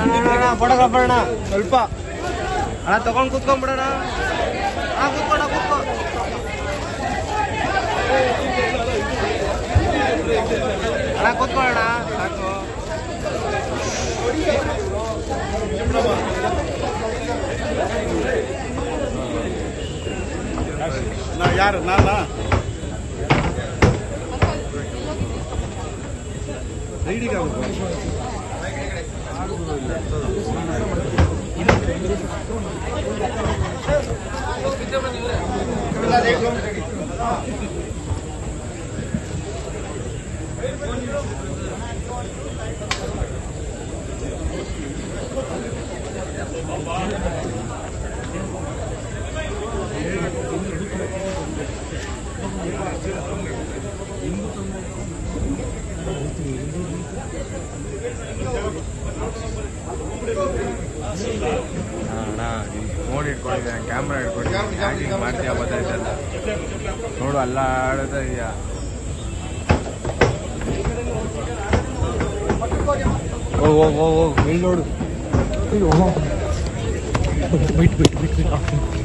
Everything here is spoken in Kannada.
ಫೋಟೋಗ್ರಾಫರ್ ಅಣ್ಣ ಸ್ವಲ್ಪ ಅಣ್ಣ ತಗೊಂಡ್ ಕೂತ್ಕೊಂಡ್ಬಿಡೋಣ ಅಣ್ಣ ಕೂತ್ಕೊಣ ಕೂತ್ಕೊ ಅಣ್ಣ ಕೂತ್ಕೊಳ್ಳೋಣ ಸಾಕು ನಾ ಯಾರು ನಾನ ಐಡಿಗೆ ಅಣ್ಣ ನೋಡಿ ಇಟ್ಕೊಂಡಿದ್ದೆ ಕ್ಯಾಮ್ರಾ ಇಟ್ಕೊಂಡಿದ್ದೆ ಹ್ಯಾಂಗಿಂಗ್ ಮಾಡ್ತೀಯ ಗೊತ್ತಾಯ್ತಲ್ಲ ನೋಡು ಅಲ್ಲ ಆಡೋದ ಇದೆಯಾ ಹೋಗ್ ಹೋಗ್ ಹೋಗ್ ಹೋಗ್ ಇಲ್ಲಿ ನೋಡು ಬಿಟ್ಟು ಬಿಟ್ಟು ಬಿಟ್ಟು